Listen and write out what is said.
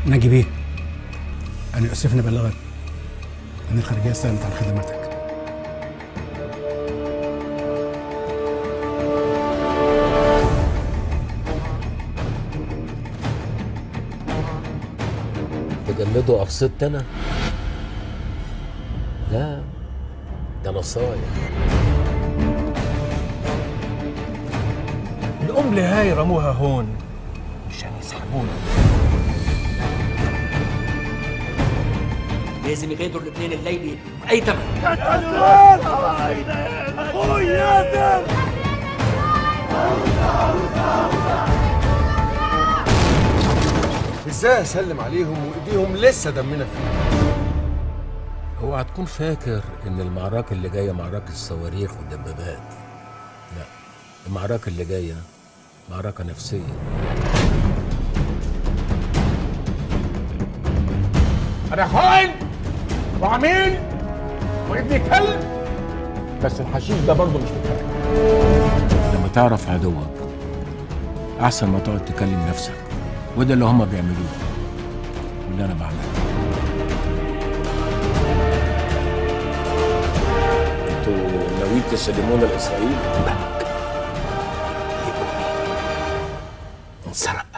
ناجي بيه أنا يؤسفني أبلغك إن الخارجية سألت عن خدماتك تجمدوا قرصت انا لا ده نصايح القنبلة هاي رموها هون مشان يسحبونا لازم يغادروا لبنان الليلة بأي ثمن ازاي اسلم عليهم وايديهم لسه دمنا فيها اوعى تكون فاكر ان المعركة اللي جاية معركة الصواريخ والدبابات لا المعركة اللي جاية معركة نفسية انا خاين وعميل وابن كلب بس الحشيش ده برضه مش بتاعي لما تعرف عدوك احسن ما تقعد تكلم نفسك وده اللي هما بيعملوه واللي انا بعمله انتوا ناويين تسلمونا لاسرائيل؟ انسرق